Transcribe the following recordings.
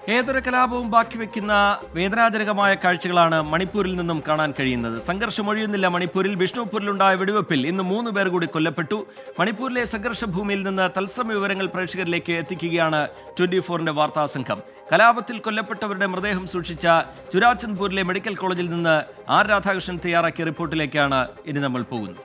ഏതൊരു കലാപവും ബാക്കിവെക്കുന്ന വേദനാജനകമായ കാഴ്ചകളാണ് മണിപ്പൂരിൽ നിന്നും കാണാൻ കഴിയുന്നത് സംഘർഷമൊഴിയുന്നില്ല മണിപ്പൂരിൽ വിഷ്ണുപൂരിലുണ്ടായ വെടിവെപ്പിൽ ഇന്ന് മൂന്ന് പേർ കൂടി കൊല്ലപ്പെട്ടു മണിപ്പൂരിലെ സംഘർഷ ഭൂമിയിൽ നിന്ന് തത്സമയ വിവരങ്ങൾ പ്രേക്ഷകരിലേക്ക് എത്തിക്കുകയാണ് ട്വന്റി ഫോറിന്റെ വാർത്താ സംഘം കലാപത്തിൽ കൊല്ലപ്പെട്ടവരുടെ മൃതദേഹം സൂക്ഷിച്ച ചുരാചന്ദ്പൂരിലെ മെഡിക്കൽ കോളേജിൽ നിന്ന് ആർ രാധാകൃഷ്ണൻ തയ്യാറാക്കിയ റിപ്പോർട്ടിലേക്കാണ് ഇനി നമ്മൾ പോകുന്നത്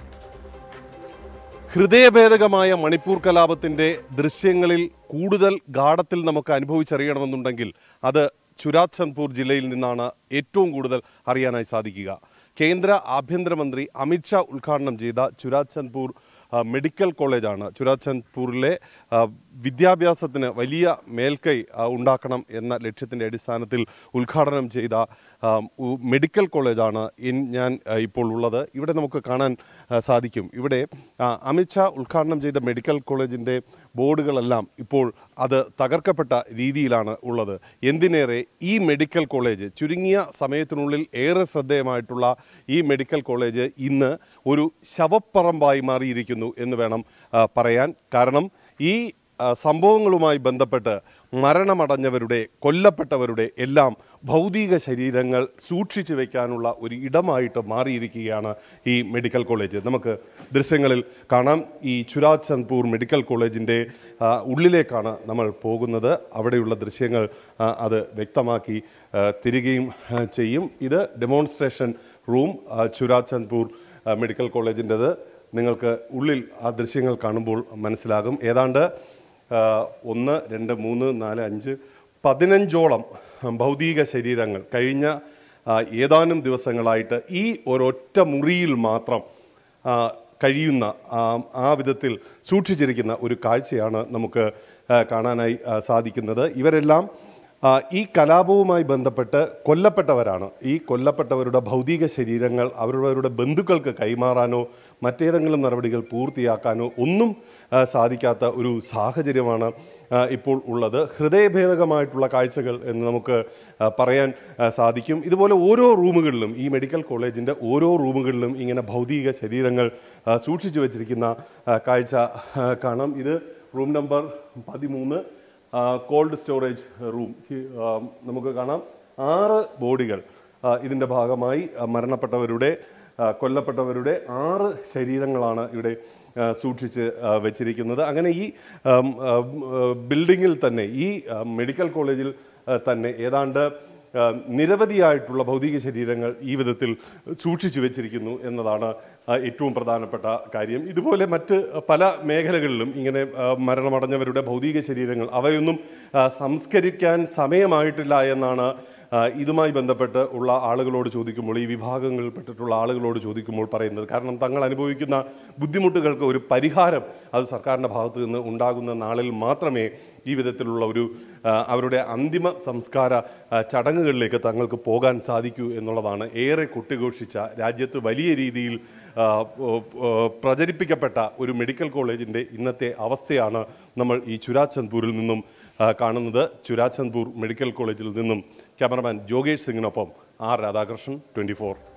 ഹൃദയഭേദകമായ മണിപ്പൂർ കലാപത്തിന്റെ ദൃശ്യങ്ങളിൽ കൂടുതൽ ഗാഠത്തിൽ നമുക്ക് അനുഭവിച്ചറിയണമെന്നുണ്ടെങ്കിൽ അത് ചുരാചന്ദ്പൂർ ജില്ലയിൽ നിന്നാണ് ഏറ്റവും കൂടുതൽ അറിയാനായി സാധിക്കുക കേന്ദ്ര ആഭ്യന്തരമന്ത്രി അമിത്ഷാ ഉദ്ഘാടനം ചെയ്ത ചുരാചന്ദ്പൂർ ആ, മെഡിക്കൽ കോളേജാണ് ചുരാചന്ദ്പൂരിലെ ആ, വിദ്യാഭ്യാസത്തിന് വലിയ മേൽക്കൈ ആ, ഉണ്ടാക്കണം എന്ന ലക്ഷ്യത്തിൻ്റെ അടിസ്ഥാനത്തിൽ ഉദ്ഘാടനം ചെയ്ത ആ, ഉ- മെഡിക്കൽ കോളേജാണ് ഇൻ ഞാൻ ആ, ഇപ്പോൾ ഉള്ളത് ഇവിടെ നമുക്ക് കാണാൻ ആ, സാധിക്കും ഇവിടെ ആ, അമിത്ഷാ ഉദ്ഘാടനം ചെയ്ത മെഡിക്കൽ കോളേജിൻ്റെ ബോർഡുകളെല്ലാം ഇപ്പോൾ അത് തകർക്കപ്പെട്ട രീതിയിലാണ് ഉള്ളത് എന്തിനേറെ ഈ മെഡിക്കൽ കോളേജ് ചുരുങ്ങിയ സമയത്തിനുള്ളിൽ ഏറെ ശ്രദ്ധേയമായിട്ടുള്ള ഈ മെഡിക്കൽ കോളേജ് ഇന്ന് ഒരു ശവപ്പറമ്പായി മാറിയിരിക്കുന്നു എന്ന് വേണം ആ, പറയാൻ കാരണം ഈ ആ, സംഭവങ്ങളുമായി ബന്ധപ്പെട്ട് മരണമടഞ്ഞവരുടെ കൊല്ലപ്പെട്ടവരുടെ എല്ലാം ഭൗതിക ശരീരങ്ങൾ സൂക്ഷിച്ചു വെക്കാനുള്ള ഒരു ഇടമായിട്ട് മാറിയിരിക്കുകയാണ് ഈ മെഡിക്കൽ കോളേജ് നമുക്ക് ദൃശ്യങ്ങളിൽ കാണാം ഈ ചുരാചന്ദ്പൂർ മെഡിക്കൽ കോളേജിൻ്റെ ആ, ഉള്ളിലേക്കാണ് നമ്മൾ പോകുന്നത് അവിടെയുള്ള ദൃശ്യങ്ങൾ ആ, അത് വ്യക്തമാക്കി ആ, തിരികെയും ആ, ചെയ്യും ഇത് ഡെമോൺസ്ട്രേഷൻ റൂം ആ, ചുരാചന്ദ്പൂർ ആ, മെഡിക്കൽ കോളേജിൻ്റെത് നിങ്ങൾക്ക് ഉള്ളിൽ ആ ദൃശ്യങ്ങൾ കാണുമ്പോൾ മനസ്സിലാകും ഏതാണ്ട് ആ, ഒന്ന് രണ്ട് മൂന്ന് നാല് അഞ്ച് പതിനഞ്ചോളം ഭൗതിക ശരീരങ്ങൾ കഴിഞ്ഞ ആ, ഏതാനും ദിവസങ്ങളായിട്ട് ഈ ഒരൊറ്റ മുറിയിൽ മാത്രം ആ, കഴിയുന്ന ആ, ആ വിധത്തിൽ സൂക്ഷിച്ചിരിക്കുന്ന ഒരു കാഴ്ചയാണ് നമുക്ക് ആ, കാണാനായി ആ, സാധിക്കുന്നത് ഇവരെല്ലാം ആ, ഈ കലാപവുമായി ബന്ധപ്പെട്ട് കൊല്ലപ്പെട്ടവരാണ് ഈ കൊല്ലപ്പെട്ടവരുടെ ഭൗതിക ശരീരങ്ങൾ അവരവരുടെ ബന്ധുക്കൾക്ക് കൈമാറാനോ മറ്റേതെങ്കിലും നടപടികൾ പൂർത്തിയാക്കാനോ ഒന്നും ആ, സാധിക്കാത്ത ഒരു സാഹചര്യമാണ് ആ, ഇപ്പോൾ ഉള്ളത് ഹൃദയഭേദകമായിട്ടുള്ള കാഴ്ചകൾ എന്ന് നമുക്ക് ആ, പറയാൻ ആ, സാധിക്കും ഇതുപോലെ ഓരോ റൂമുകളിലും ഈ മെഡിക്കൽ കോളേജിൻ്റെ ഓരോ റൂമുകളിലും ഇങ്ങനെ ഭൗതിക ശരീരങ്ങൾ ആ, സൂക്ഷിച്ചു വെച്ചിരിക്കുന്ന ആ, കാഴ്ച ആ, കാണാം ഇത് റൂം നമ്പർ പതിമൂന്ന് കോൾഡ് സ്റ്റോറേജ് റൂം ഹി- ആ, നമുക്ക് കാണാം ആറ് ബോഡികൾ ആ, ഇതിൻ്റെ ഭാഗമായി ആ, മരണപ്പെട്ടവരുടെ ആ, കൊല്ലപ്പെട്ടവരുടെ ആറ് ശരീരങ്ങളാണ് ഇവിടെ ആ, സൂക്ഷിച്ച് ആ, വെച്ചിരിക്കുന്നത് അങ്ങനെ ഈ ആം, ആം, ആ, ബിൽഡിങ്ങിൽ തന്നെ ഈ ആ, മെഡിക്കൽ കോളേജിൽ ആ, തന്നെ ഏതാണ്ട് ആ, നിരവധിയായിട്ടുള്ള ഭൗതിക ശരീരങ്ങൾ ഈ വിധത്തിൽ സൂക്ഷിച്ചു വെച്ചിരിക്കുന്നു എന്നതാണ് ആ, ഏറ്റവും പ്രധാനപ്പെട്ട കാര്യം ഇതുപോലെ മറ്റ് പല മേഖലകളിലും ഇങ്ങനെ ആ, മരണമടഞ്ഞവരുടെ ഭൗതിക ശരീരങ്ങൾ അവയൊന്നും ആ, സംസ്കരിക്കാൻ സമയമായിട്ടില്ല എന്നാണ് ആ, ഇതുമായി ബന്ധപ്പെട്ട് ഉള്ള ആളുകളോട് ചോദിക്കുമ്പോൾ ഈ വിഭാഗങ്ങളിൽപ്പെട്ടിട്ടുള്ള ആളുകളോട് ചോദിക്കുമ്പോൾ പറയുന്നത് കാരണം തങ്ങൾ അനുഭവിക്കുന്ന ബുദ്ധിമുട്ടുകൾക്ക് ഒരു പരിഹാരം അത് സർക്കാരിൻ്റെ ഭാഗത്തു നിന്ന് ഉണ്ടാകുന്ന നാളിൽ മാത്രമേ ഈ വിധത്തിലുള്ള ഒരു ആ, അവരുടെ അന്തിമ സംസ്കാര ആ, ചടങ്ങുകളിലേക്ക് തങ്ങൾക്ക് പോകാൻ സാധിക്കൂ എന്നുള്ളതാണ് ഏറെ കുട്ടിഘോഷിച്ച രാജ്യത്ത് വലിയ രീതിയിൽ ആ, ഓ, ഓ, പ്രചരിപ്പിക്കപ്പെട്ട ഒരു മെഡിക്കൽ കോളേജിൻ്റെ ഇന്നത്തെ അവസ്ഥയാണ് നമ്മൾ ഈ ചുരാചന്ദ്പൂരിൽ നിന്നും ആ, കാണുന്നത് ചുരാചന്ദ്പൂർ മെഡിക്കൽ കോളേജിൽ നിന്നും ക്യാമറമാൻ ജോഗേഷ് സിംഗിനൊപ്പം ആർ രാധാകൃഷ്ണൻ ട്വൻറ്റി